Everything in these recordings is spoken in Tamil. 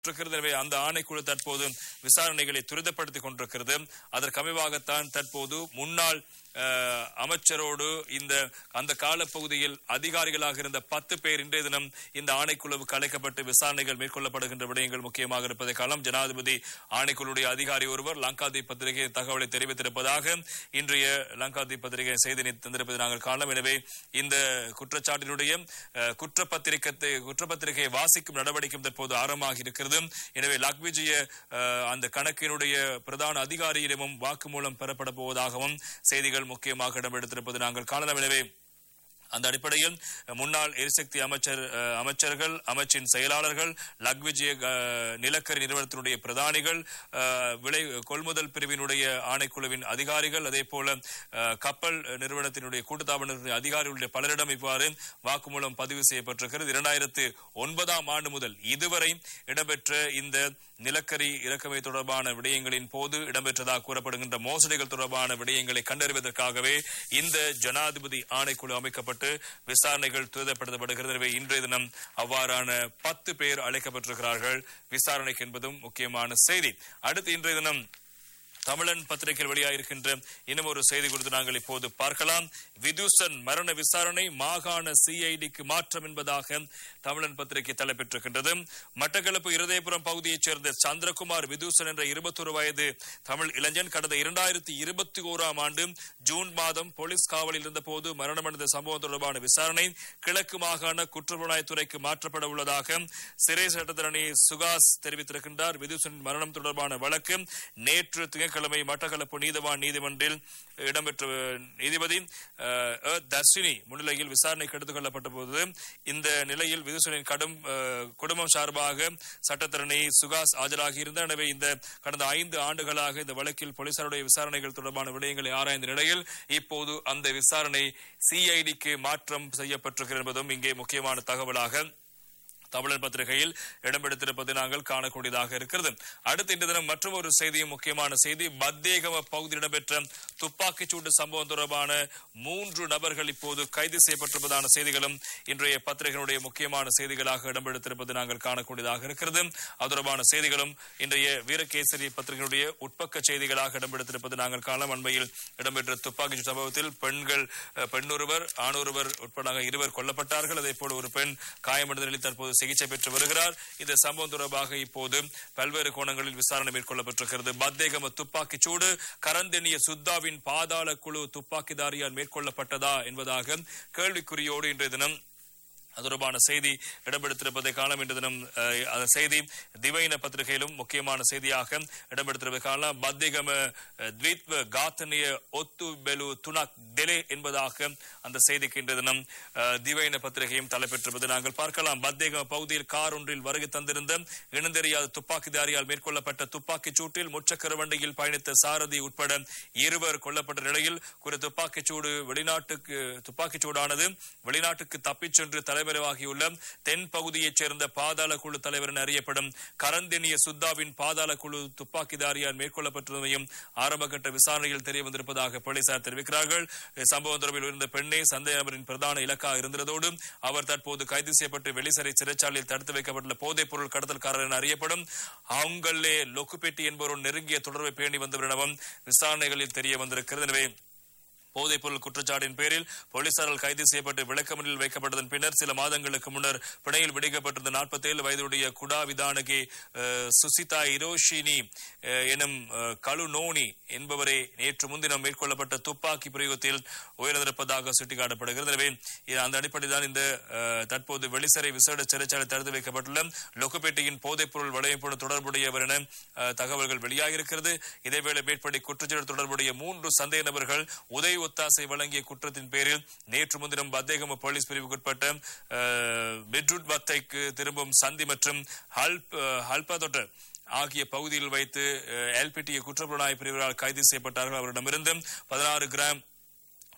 இருக்கிறது எனவே அந்த ஆணைக்குழு தற்போது விசாரணைகளை துரிதப்படுத்திக் கொண்டிருக்கிறது அதற்கு அமைவாகத்தான் தற்போது முன்னாள் அஹ், அமைச்சரோடு இந்த அந்த காலப்பகுதியில் அதிகாரிகளாக இருந்த பத்து பேர் இன்றைய தினம் இந்த ஆணைக்குழுவுக்கு அழைக்கப்பட்டு விசாரணைகள் மேற்கொள்ளப்படுகின்ற விடயங்கள் முக்கியமாக இருப்பதை காலம் ஜனாதிபதி ஆணைக்குழுடைய அதிகாரி ஒருவர் லங்காதீப் பத்திரிகை தகவலை தெரிவித்திருப்பதாக இன்றைய லங்காதீப் பத்திரிகை செய்தியை தந்திருப்பதை நாங்கள் காணலாம் எனவே இந்த குற்றச்சாட்டினுடைய அஹ், குற்றப்பத்திரிகத்தை குற்றப்பத்திரிகையை வாசிக்கும் நடவடிக்கை தற்போது ஆரம்பமாக இருக்கிறது எனவே லக்விஜய அஹ், அந்த கணக்கினுடைய பிரதான அதிகாரியிடமும் வாக்குமூலம் பெறப்பட போவதாகவும் செய்திகள் முக்கியமாக இடம்பெடுத்திருப்பது நாங்கள் காணலாம் எனவே அந்த அடிப்படையில் முன்னாள் எரிசக்தி அமைச்சர் அஹ், அமைச்சர்கள் அமைச்சின் செயலாளர்கள் லக்விஜய அஹ், நிலக்கரி நிறுவனத்தினுடைய பிரதானிகள் அஹ், விலை கொள்முதல் பிரிவினுடைய ஆணைக்குழுவின் அதிகாரிகள் அதே போல அஹ், கப்பல் நிறுவனத்தினுடைய கூட்டுத்தாபனத்தினுடைய அதிகாரிகளுடைய பலரிடம் இவ்வாறு வாக்குமூலம் பதிவு செய்யப்பட்டிருக்கிறது இரண்டாயிரத்து ஒன்பதாம் ஆண்டு முதல் இதுவரை இடம்பெற்ற இந்த நிலக்கரி இறக்குமதி தொடர்பான விடயங்களின் போது இடம்பெற்றதாக கூறப்படுகின்ற மோசடிகள் தொடர்பான விடயங்களை கண்டறிவதற்காகவே இந்த ஜனாதிபதி ஆணைக்குழு அமைக்கப்பட்டு விசாரணைகள் துரிதப்படுத்தப்படுகிறது எனவே இன்றைய தினம் அவ்வாறான பத்து பேர் அழைக்கப்பட்டிருக்கிறார்கள் விசாரணைக்கு என்பதும் முக்கியமான செய்தி அடுத்து இன்றைய தினம் தமிழன் பத்திரிகையில் வெளியாயிருக்கின்ற இன்னும் ஒரு செய்தி குறித்து நாங்கள் இப்போது பார்க்கலாம் விதுசன் மரண விசாரணை மாகாண சிஐடிக்கு மாற்றம் என்பதாக தமிழன் பத்திரிகை தலைப்பெற்றிருக்கின்றது மட்டக்களப்பு இருதயபுரம் பகுதியைச் சேர்ந்த சந்திரகுமார் விதுசன் என்ற இருபத்தொரு வயது தமிழ் இளைஞன் கடந்த இரண்டாயிரத்தி இருபத்தி ஓராம் ஆண்டு ஜூன் மாதம் போலீஸ் காவலில் இருந்தபோது மரணமடைந்த சம்பவம் தொடர்பான விசாரணை கிழக்கு மாகாண குற்றப்புலனாய்த்துறைக்கு மாற்றப்பட உள்ளதாக சிறை சட்டத்தரணி சுகாஸ் தெரிவித்திருக்கின்றார் விதுசனின் மரணம் தொடர்பான வழக்கு நேற்று திங்கட்கிழமை மட்டக்களப்பு நீதவான் நீதிமன்றில் இடம்பெற்ற நீதிபதி அஹ், அ. தர்ஷினி முன்னிலையில் விசாரணைக்கு எடுத்துக் கொள்ளப்பட்ட போது இந்த நிலையில் விதுசனின் கடும் அஹ், குடும்பம் சார்பாக சட்டத்தரணி சுகாஸ் ஆஜராகி இருந்தார் எனவே இந்த கடந்த ஐந்து ஆண்டுகளாக இந்த வழக்கில் போலீசாருடைய விசாரணைகள் தொடர்பான விடயங்களை ஆராய்ந்த நிலையில் இப்போது அந்த விசாரணை சிஐடிக்கு மாற்றம் செய்யப்பட்டிருக்கிறது என்பதும் இங்கே முக்கியமான தகவலாக தமிழன் பத்திரிகையில் இடம்பெடுத்திருப்பது நாங்கள் காணக்கூடியதாக இருக்கிறது அடுத்த இந்த தினம் மற்றும் ஒரு செய்தியும் முக்கியமான செய்தி பத்தேகம பகுதியில் இடம்பெற்ற துப்பாக்கிச் சூட்டு சம்பவம் தொடர்பான மூன்று நபர்கள் இப்போது கைது செய்யப்பட்டிருப்பதான செய்திகளும் இன்றைய பத்திரிகையினுடைய முக்கியமான செய்திகளாக இடம்பெடுத்திருப்பது நாங்கள் காணக்கூடியதாக இருக்கிறது அது தொடர்பான செய்திகளும் இன்றைய வீரகேசரி பத்திரிகையினுடைய உட்பக்க செய்திகளாக இடம்பெடுத்திருப்பது நாங்கள் காணலாம் அண்மையில் இடம்பெற்ற துப்பாக்கிச் சூட்டு சம்பவத்தில் பெண்கள் அஹ், பெண்ணொருவர் ஆணொருவர் உட்பட இருவர் கொல்லப்பட்டார்கள் அதே போல ஒரு பெண் காயமடைந்த நிலையில் தற்போது சிகிச்சை பெற்று வருகிறார் இந்த சம்பவம் தொடர்பாக இப்போது பல்வேறு கோணங்களில் விசாரணை மேற்கொள்ளப்பட்டிருக்கிறது பத்தேகம துப்பாக்கிச் சூடு கரந்தெண்ணிய சுத்தாவின் பாதாள குழு துப்பாக்கிதாரியால் மேற்கொள்ளப்பட்டதா என்பதாக கேள்விக்குறியோடு இன்றைய தினம் அது தொடர்பான செய்தி இடம்பெடுத்திருப்பதை காணலாம் இன்று தினம் அஹ், அந்த செய்தி திவைன பத்திரிகையிலும் முக்கியமான செய்தியாக இடம்பெடுத்திருப்பதை காணலாம் பத்திகம அஹ், த்வீத்வ காத்தனிய ஒத்து பெலு துணக் டெலே என்பதாக அந்த செய்திக்கு இன்று தினம் அஹ், திவைன பத்திரிகையும் தலைப்பெற்றிருப்பதை நாங்கள் பார்க்கலாம் பத்தேகம பகுதியில் கார் ஒன்றில் வருகை தந்திருந்த இனந்தெரியாத துப்பாக்கிதாரியால் மேற்கொள்ளப்பட்ட துப்பாக்கிச் சூட்டில் முச்சக்கர வண்டியில் பயணித்த சாரதி உட்பட இருவர் கொல்லப்பட்ட நிலையில் குறித்த துப்பாக்கிச் சூடு வெளிநாட்டுக்கு துப்பாக்கிச் சூடானது வெளிநாட்டுக்கு தப்பிச் சென்று தலைமறைவாகியுள்ள தென் பகுதியைச் சேர்ந்த பாதாள குழு தலைவர் என அறியப்படும் கரந்தெனிய சுத்தாவின் பாதாள குழு துப்பாக்கிதாரியால் மேற்கொள்ளப்பட்டதையும் ஆரம்பகட்ட விசாரணையில் தெரிய வந்திருப்பதாக போலீசார் தெரிவிக்கிறார்கள் சம்பவம் தொடர்பில் இருந்த பெண்ணே சந்தேக நபரின் பிரதான இலக்காக இருந்ததோடு அவர் தற்போது கைது செய்யப்பட்டு வெளிசரை சிறைச்சாலையில் தடுத்து வைக்கப்பட்டுள்ள போதைப் பொருள் கடத்தல்காரர் என அறியப்படும் அவங்களே லொக்குபெட்டி என்பவருடன் நெருங்கிய தொடர்பை பேணி வந்தவர் எனவும் விசாரணைகளில் தெரிய வந்திருக்கிறது எனவே போதைப் பொருள் குற்றச்சாட்டின் பேரில் போலீசாரால் கைது செய்யப்பட்டு விளக்கமறியலில் வைக்கப்பட்டதன் பின்னர் சில மாதங்களுக்கு முன்னர் பிணையில் விடுவிக்கப்பட்டிருந்த 47 வயதுடைய குடா விதானகி அஹ், சுசிதா இரோஷினி அஹ், எனும் அஹ், கலு நோனி என்பவரை நேற்று முன்தினம் மேற்கொள்ளப்பட்ட துப்பாக்கி பிரயோகத்தில் உயிரிழந்திருப்பதாக சுட்டிக்காட்டப்படுகிறது எனவே இது அந்த அடிப்படையில் தான் இந்த அஹ், தற்போது வெளிசரை விசேட சிறைச்சாலை தடுத்து வைக்கப்பட்டுள்ள லொக்குப்பேட்டையின் போதைப் பொருள் வளையப்படும் தொடர்புடையவர் என அஹ், தகவல்கள் வெளியாகியிருக்கிறது இதேவேளை மேற்படி குற்றச்சாட்டு தொடர்புடைய மூன்று சந்தேக நபர்கள் உதவி ஒத்தாசை வழங்கிய குற்றத்தின் பேரில் நேற்று முன்தினம் பத்தேகம போலீஸ் பிரிவுக்குட்பட்ட அஹ், பெட்ரூட் பத்தைக்கு திரும்பும் சந்தி மற்றும் ஹல்ப் ஹல்பதொட்ட ஆகிய பகுதியில் வைத்து எல்பிடி குற்றப்புலனாய்வு பிரிவினரால் கைது செய்யப்பட்டார்கள் அவரிடமிருந்து பதினாறு கிராம்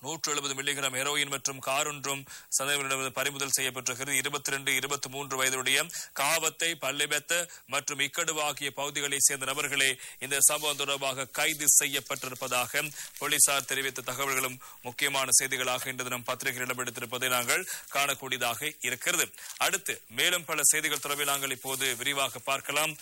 நூற்று எழுபது மில்லிகிராம் ஹெரோயின் மற்றும் கார் ஒன்றும் சந்தேகமிடமிருந்து பறிமுதல் செய்யப்பட்டிருக்கிறது இருபத்தி ரெண்டு இருபத்தி மூன்று வயதுடைய காவத்தை பள்ளிபெத்த மற்றும் இக்கடு ஆகிய பகுதிகளைச் சேர்ந்த நபர்களே இந்த சம்பவம் தொடர்பாக கைது செய்யப்பட்டிருப்பதாக போலீசார் தெரிவித்த தகவல்களும் முக்கியமான செய்திகளாக இன்று தினம் பத்திரிகையில் இடம்பெடுத்திருப்பதை நாங்கள் காணக்கூடியதாக இருக்கிறது அடுத்து மேலும் பல செய்திகள் தொடர்பில் நாங்கள் இப்போது விரிவாக பார்க்கலாம்